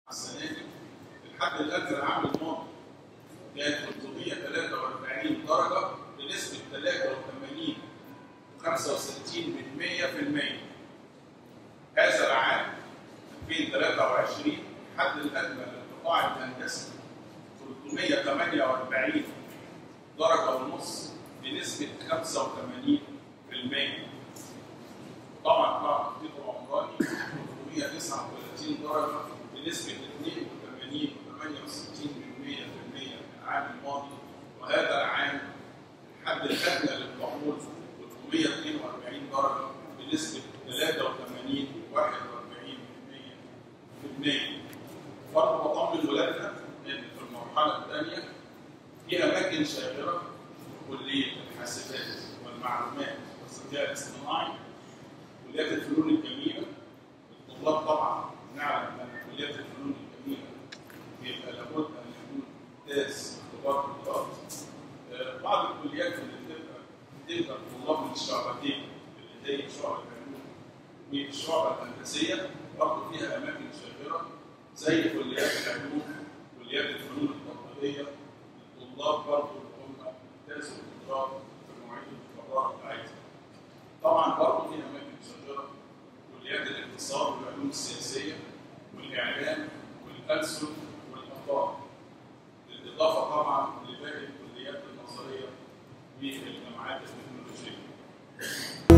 السنه دي الحد الادنى العام الماضي كان 343 درجه بنسبه 83 65 من 100% هذا العام 2023 الحد الادنى للقطاع الهندسي 348 درجه ونص بنسبه 85% طبعا قطاع التخطيط العمراني 339 درجه بنسبه 82 68 من 100% العام الماضي وهذا العام الحد الادنى للقبول 342 درجه بنسبه 83 41 من 100% برضه بطمن ولادنا ان في المرحله الثانيه في اماكن شاغره كليه الحاسبات والمعلومات والذكاء الاصطناعي كليات الفنون الجميله الطلاب طبعا نعلم ان كليات الفنون الجميله بيبقى لابد ان يكون دارس اختبار قدرات بعض الكليات اللي بتبقى بتبقى طلاب من الشعبتين اللي هي شعب العلوم والشعب الهندسيه برضه فيها اماكن شاغره زي كليات العلوم كليات الفنون التطبيقيه الطلاب برضه اللي هم درسوا القدرات في مواعيد الاختبارات بتاعتهم طبعا برضه في اماكن شاغره كليات الاقتصاد والعلوم السياسيه والاعلام والفلسفه والاخبار بالاضافه طبعا لباقي الكليات النظريه والجامعات التكنولوجيه